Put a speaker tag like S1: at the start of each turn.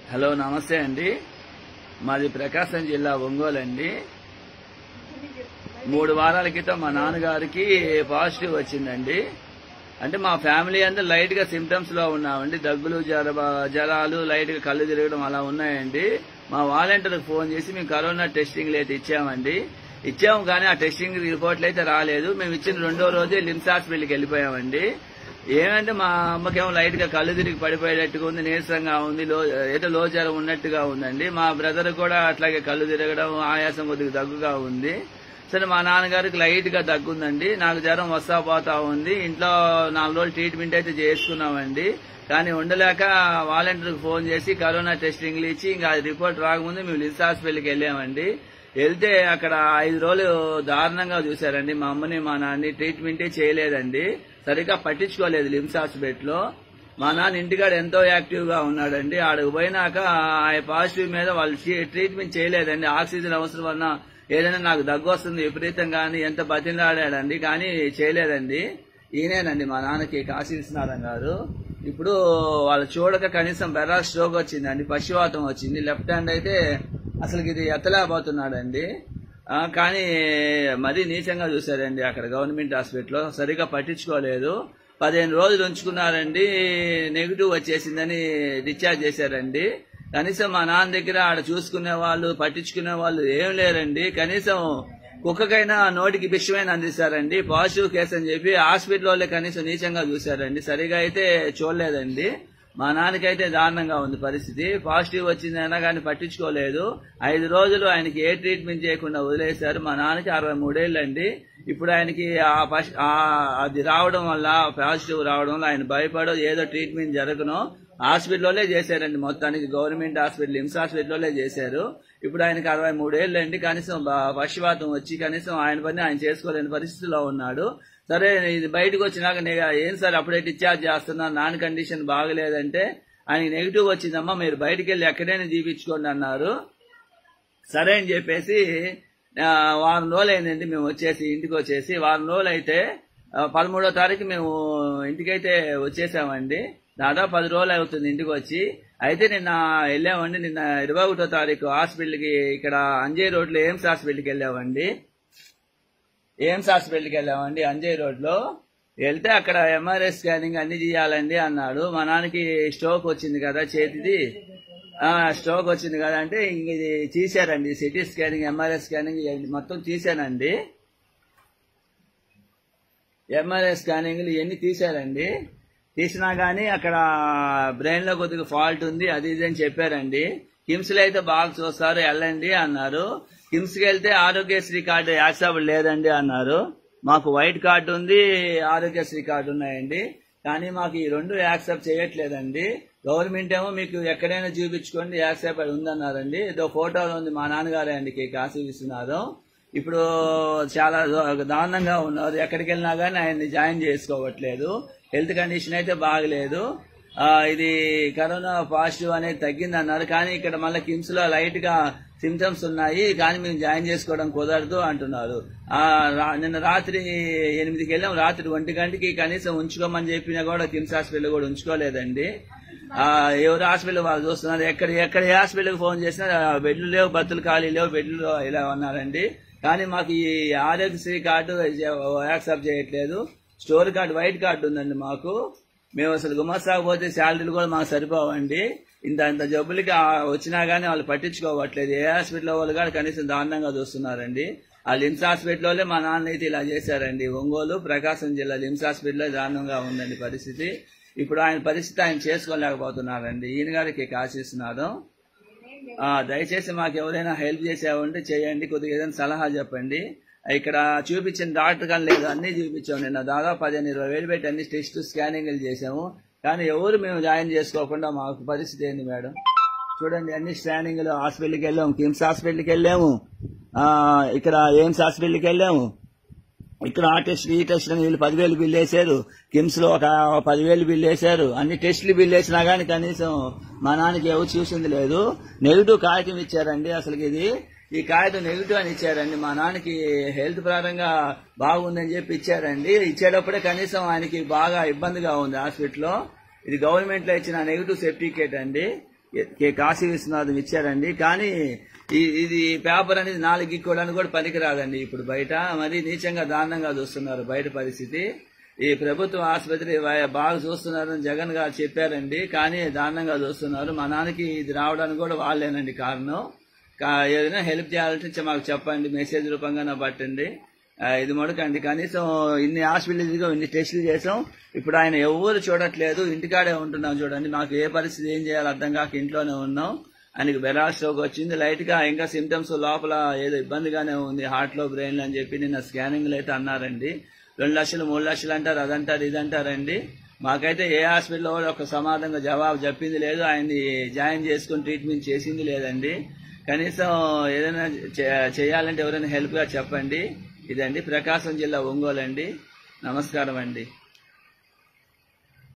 S1: hello నమస్తే అండి మాది ప్రకాశం జిల్లా ఒంగోలు అండి మూడు వారాల క్రితం మా నాన్నగారికి పాజిటివ్ వచ్చిందండి అంటే మా ఫ్యామిలీ అంతా లైట్ గా సిమ్టమ్స్ లో ఉన్నామండి దగ్గులు జ్వర జ్వరాలు లైట్ గా కళ్ళు తిరగడం అలా ఉన్నాయండి మా వాలంటీర్ ఫోన్ చేసి మేము కరోనా టెస్టింగ్ అయితే ఇచ్చామండి ఇచ్చాము కానీ ఆ టెస్టింగ్ రిపోర్ట్లు అయితే రాలేదు మేము ఇచ్చిన రెండో రోజే లిమ్స్ హాస్పిటల్కి వెళ్ళిపోయామండి ఏమంటే మా అమ్మకేమో లైట్ గా కళ్ళు తిరిగి పడిపోయేటట్టుగా ఉంది నీరసంగా ఉంది లో ఏదో లో జ్వరం ఉన్నట్టుగా ఉందండి మా బ్రదర్ కూడా అట్లాగే కళ్ళు తిరగడం ఆయాసం కొద్దిగా దగ్గుగా ఉంది సరే మా నాన్నగారికి లైట్ గా దగ్గుందండి నాకు జ్వరం వస్తా పోతా ఉంది ఇంట్లో నాలుగు రోజులు ట్రీట్మెంట్ అయితే చేసుకున్నామండి కానీ ఉండలేక వాలంటీర్కి ఫోన్ చేసి కరోనా టెస్టింగ్లు ఇచ్చి ఇంకా రిపోర్ట్ రాకముందు మేము లిన్స్ హాస్పిటల్కి వెళ్ళామండి వెళ్తే అక్కడ ఐదు రోజులు దారుణంగా చూశారండి మా అమ్మని మా నాన్నని ట్రీట్మెంటే చేయలేదండి సరిగ్గా పట్టించుకోలేదు లిమ్స్ హాస్పిటల్లో మా నాన్న ఇంటికాడ ఎంతో యాక్టివ్ గా ఉన్నాడండి ఆడకు పోయినాక ఆ పాజిటివ్ మీద వాళ్ళు ట్రీట్మెంట్ చేయలేదండి ఆక్సిజన్ అవసరం వలన ఏదైనా నాకు దగ్గు వస్తుంది విపరీతంగా అని ఎంత బతిలాడాడండి కానీ చేయలేదండి ఈయనేనండి మా నాన్నకి కాశీ విశ్వనాథం గారు ఇప్పుడు వాళ్ళు చూడక కనీసం బెర్రా స్ట్రోక్ వచ్చిందండి పశువాతం వచ్చింది లెఫ్ట్ హ్యాండ్ అయితే అసలు ఇది ఎత్తలేకపోతున్నాడండి ఆ, కానీ మరీ నీచంగా చూశారండి అక్కడ గవర్నమెంట్ హాస్పిటల్లో సరిగా పట్టించుకోలేదు పదిహేను రోజులు ఉంచుకున్నారండి నెగిటివ్ వచ్చేసిందని డిశ్చార్జ్ చేశారండి కనీసం మా నాన్న దగ్గర ఆడ చూసుకునే వాళ్ళు పట్టించుకునే వాళ్ళు ఏం లేరండి కనీసం కుక్కకైనా నోటికి విషయమైన అందిస్తారండి పాజిటివ్ కేసు అని చెప్పి హాస్పిటల్ వాళ్ళే కనీసం నీచంగా చూశారండి సరిగా అయితే చూడలేదండి మా నాన్నకైతే దారుణంగా ఉంది పరిస్థితి పాజిటివ్ వచ్చిందైనా కానీ పట్టించుకోలేదు ఐదు రోజులు ఆయనకి ఏ ట్రీట్మెంట్ చేయకుండా వదిలేశారు మా నాన్నకి అరవై మూడేళ్ళండి ఇప్పుడు ఆయనకి ఆ పశ్- ఆ అది రావడం వల్ల పాజిటివ్ రావడం వల్ల ఆయన భయపడో ఏదో ట్రీట్మెంట్ జరగను హాస్పిటల్లోనే చేశారండి మొత్తానికి గవర్నమెంట్ హాస్పిటల్ లిమ్స్ హాస్పిటల్లోనే చేశారు ఇప్పుడు ఆయనకి అరవై మూడేళ్ళు అండి కనీసం బ- పక్షవాతం వచ్చి కనీసం ఆయన పని ఆయన చేసుకోలేని పరిస్థితిలో ఉన్నాడు సరే ఇది బయటకు వచ్చినాక నేను ఏం సార్ అప్పుడే డిశ్చార్జ్ చేస్తున్నా నాన్ కండిషన్ బాగలేదంటే ఆయనకి నెగిటివ్ వచ్చిందమ్మా మీరు బయటికి వెళ్ళి ఎక్కడైనా చూపించుకోండి అన్నారు సరే అని చెప్పేసి ఆ, వారం రోజులు అయిందండి మేము వచ్చేసి ఇంటికి వచ్చేసి వారం రోజులు అయితే ఆ, పదమూడో తారీఖు మేము ఇంటికైతే వచ్చేసామండి దాదాపు పది రోజులు అవుతుంది ఇంటికి వచ్చి అయితే నిన్న వెళ్ళామండి నిన్న ఇరవై ఒకటో తారీఖు హాస్పిటల్కి ఇక్కడ అంజయ్ రోడ్లో ఎయిమ్స్ హాస్పిటల్కి వెళ్ళామండి ఎయిమ్స్ హాస్పిటల్కి వెళ్ళామండి అంజయ్ రోడ్లో వెళ్తే అక్కడ ఎంఆర్ఐ స్కానింగ్ అన్ని చేయాలండి అన్నాడు మా నాన్నకి స్ట్రోక్ వచ్చింది కదా చేతిది ఆ, స్ట్రోక్ వచ్చింది కదా అంటే ఇంక ఇది తీశారండి సిటీ స్కానింగ్ ఎంఆర్ఐ స్కానింగ్ ఇవన్నీ మొత్తం తీశానండి ఎంఆర్ఐ స్కానింగ్లు ఇవన్నీ తీశారండి తీసినా కానీ అక్కడ బ్రెయిన్ లో కొద్దిగా ఫాల్ట్ ఉంది అది ఇది అని చెప్పారండి కిమ్స్ లో అయితే బాగా చూస్తారు వెళ్ళండి అన్నారు కిమ్స్ కి వెళ్తే ఆరోగ్యశ్రీ కార్డు యాక్సెప్ట్ లేదండి అన్నారు మాకు వైట్ కార్డు ఉంది ఆరోగ్యశ్రీ కార్డు ఉన్నాయండి కానీ మాకు ఈ రెండు యాక్సెప్ట్ చేయట్లేదండి గవర్నమెంట్ ఏమో మీకు ఎక్కడైనా చూపించుకోండి యాక్సెప్ట్ ఉందన్నారండి ఏదో ఫోటోలో ఉంది మా నాన్నగారే అండి కే కాశీ విశ్వనాథం ఇప్పుడు చాలా దారుణంగా ఉన్నారు ఎక్కడికి వెళ్ళినా కానీ ఆయన్ని జాయిన్ చేసుకోవట్లేదు హెల్త్ కండిషన్ అయితే బాగలేదు ఆ, ఇది కరోనా పాజిటివ్ అనేది తగ్గింది అన్నారు కానీ ఇక్కడ మళ్ళీ కిమ్స్ లో లైట్ గా సిమ్టమ్స్ ఉన్నాయి కానీ మేము జాయిన్ చేసుకోవడం కుదరదు అంటున్నారు ఆ, రా- నిన్న రాత్రి ఎనిమిదికి వెళ్ళాం రాత్రి ఒంటి గంటకి కనీసం ఉంచుకోమని చెప్పినా కూడా కిమ్స్ హాస్పిటల్ కూడా ఉంచుకోలేదండి ఆ, ఎవరు హాస్పిటల్ వాళ్ళు చూస్తున్నారు ఎక్కడ ఎక్కడ ఏ హాస్పిటల్కి ఫోన్ చేసినా ఆ, బెడ్లు లేవు బత్తులు ఖాళీ లేవు బెడ్లు ఇలా ఉన్నారండి కానీ మాకు ఈ ఆరోగ్యశ్రీ కార్డు యాక్సెప్ట్ చేయట్లేదు స్టోర్ కార్డు వైట్ కార్డు ఉందండి మాకు మేము అసలు గుమస్తాకపోతే శాలరీలు కూడా మాకు సరిపోవండి ఇంత ఇంత జబ్బులకి ఆ వచ్చినా గానీ వాళ్ళు పట్టించుకోవట్లేదు ఏ హాస్పిటల్ వాళ్ళు కూడా కనీసం దారుణంగా చూస్తున్నారండి ఆ లిమ్స్ హాస్పిటల్లో మా నాన్న అయితే ఇలా చేశారండి ఒంగోలు ప్రకాశం జిల్లా లిమ్స్ హాస్పిటల్లో దారుణంగా ఉందండి పరిస్థితి ఇప్పుడు ఆయన పరిస్థితి ఆయన చేసుకోలేకపోతున్నారండి ఈయన గారికి ఆశిస్తున్నారు ఆ, దయచేసి మాకు ఎవరైనా హెల్ప్ చేసేవంటే చేయండి కొద్దిగా ఏదైనా సలహా చెప్పండి ఇక్కడ చూపించిన డాక్టర్ కానీ లేదు అన్ని చూపించాము నిన్న దాదాపు పదిహేను ఇరవై వేలు పెట్టి అన్ని టెస్ట్ స్కానింగ్లు చేసాము కానీ ఎవరు మేము జాయిన్ చేసుకోకుండా మాకు పరిస్థితి ఏంది మేడం చూడండి అన్ని స్కానింగ్లు హాస్పిటల్కి వెళ్ళాము కిమ్స్ హాస్పిటల్కి వెళ్ళాము ఆ, ఇక్కడ ఎయిమ్స్ హాస్పిటల్కి వెళ్ళాము ఇక్కడ ఆ టెస్ట్ ఈ టెస్ట్ అని వీళ్ళు పదివేలు బిల్ వేశారు కిమ్స్ లో ఒక పదివేలు బిల్ వేశారు అన్ని టెస్టులు బిల్ వేసినా గానీ కనీసం మా నాన్నకి ఎవరు చూసింది లేదు నెగిటివ్ కాగితం ఇచ్చారండి అసలు ఇది ఈ కాగితం నెగిటివ్ అని ఇచ్చారండి మా నాన్నకి హెల్త్ పరంగా బాగుందని చెప్పి ఇచ్చారండి ఇచ్చేటప్పుడే కనీసం ఆయనకి బాగా ఇబ్బందిగా ఉంది హాస్పిటల్లో ఇది గవర్నమెంట్ లో ఇచ్చిన నెగిటివ్ సర్టిఫికేట్ అండి కె కాశీ విశ్వనాథం ఇచ్చారండి కానీ ఈ- ఇది పేపర్ అనేది నాలుగు గిక్కోవడానికి కూడా పనికిరాదండి ఇప్పుడు బయట మరి నీచంగా దారుణంగా చూస్తున్నారు బయట పరిస్థితి ఈ ప్రభుత్వ ఆసుపత్రి వా- బాగా చూస్తున్నారని జగన్ గారు చెప్పారండి కానీ దారుణంగా చూస్తున్నారు మా నాన్నకి ఇది రావడానికి కూడా వాళ్ళేనండి కారణం కా- ఏదైనా హెల్ప్ చేయాలంటే చె- మాకు చెప్పండి మెసేజ్ రూపంగా పట్టండి ఆ, ఇది మడకండి కనీసం ఇన్ని హాస్పిటల్ ఇన్ని టెస్టులు చేసాం ఇప్పుడు ఆయన ఎవరు చూడట్లేదు ఇంటికాడే ఉంటున్నాం చూడండి మాకు ఏ పరిస్థితి ఏం చేయాలో అర్థం కాక ఇంట్లోనే ఉన్నాం ఆయనకి బెరాల్ స్ట్రోక్ వచ్చింది లైట్ గా ఇంకా సిమ్టమ్స్ లోపల ఏదో ఇబ్బందిగానే ఉంది హార్ట్ లో బ్రెయిన్ లో అని చెప్పి నిన్న స్కానింగ్ అయితే అన్నారండి రెండు లక్షలు మూడు లక్షలు అంటారు అదంటారు ఇదంటారండి మాకైతే ఏ హాస్పిటల్లో కూడా ఒక సమాధానంగా జవాబు చెప్పింది లేదు ఆయన్ని జాయిన్ చేసుకుని ట్రీట్మెంట్ చేసింది లేదండి కనీసం ఏదైనా చే- చేయాలంటే ఎవరైనా హెల్ప్ గా చెప్పండి ఇదండి ప్రకాశం జిల్లా ఒంగోలు అండి నమస్కారం అండి